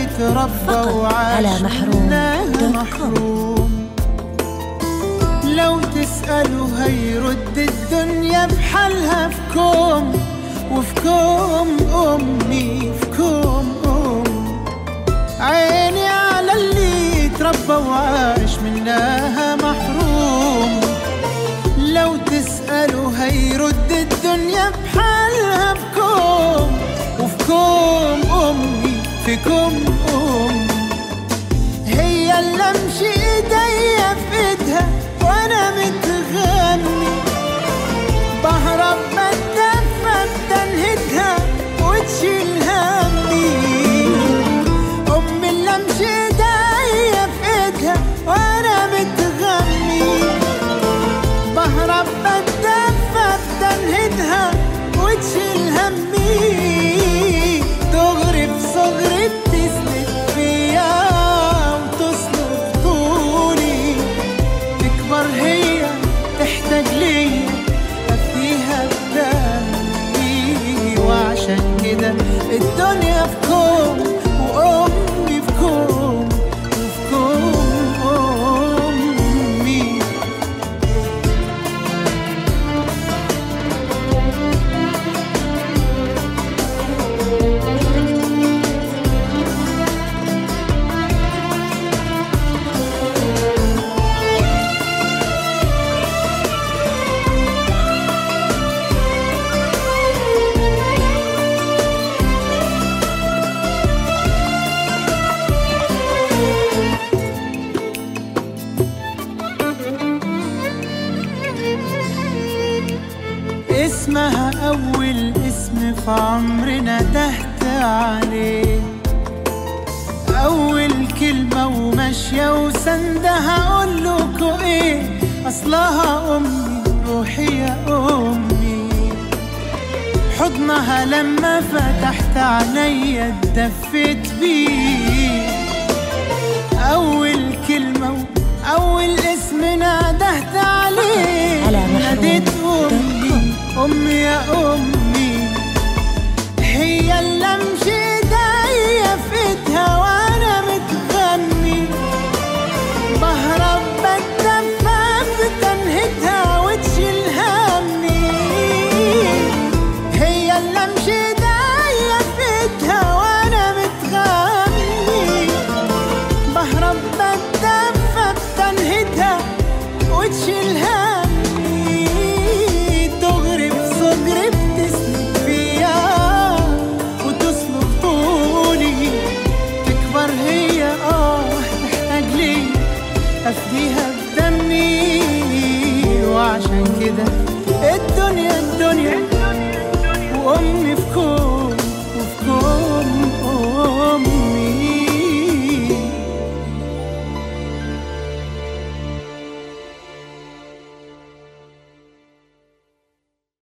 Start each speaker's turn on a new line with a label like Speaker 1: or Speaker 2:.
Speaker 1: يتربى
Speaker 2: فقط
Speaker 1: وعاش
Speaker 2: على محروم
Speaker 1: منها
Speaker 2: دوت كوم.
Speaker 1: محروم لو تسأله هيرد الدنيا بحالها في كوم وفي كوم أمي في كوم أم عيني على اللي تربى وعاش منها محروم لو تسأله هيرد الدنيا بحالها في كوم وفي كوم أمي في كوم أم هي اللي امشي ايديا في ايدها وانا متغني بهرب بتدفى بتنهدها وتشيل همي امي اللي امشي ايديا في ايدها وانا متغني بهرب بتدفى بتنهدها وتشيل همي دغري بصغري بتسند فيا وتصلب طولي تكبر هي تحتاج ليا افديها بدمي وعشان كده الدنيا في كوم وامي في كوم وفي كوم امي اسمها أول اسم في عمرنا دهت عليه أول كلمة وماشية وسندها أقول لكوا إيه أصلها أمي روحي يا أمي حضنها لما فتحت عينيا اتدفيت بيه أول كلمة وأول اسم نادهت عليه
Speaker 2: على محروم
Speaker 1: ناديت
Speaker 2: دوت
Speaker 1: أمي أمي يا أمي هي اللي أمشي إيديا في إيدها وأنا متغني بهرب بتدفى بتنهدها وتشيل همي هي اللي أمشي إيديا في إيدها وأنا متغني بهرب بتدفى بتنهدها وتشيل همي دغري بصغري بتسند فيا وتصلب طولي تكبر هي اه تحتاج لي افديها بدمي وعشان كده الدنيا الدنيا وامي في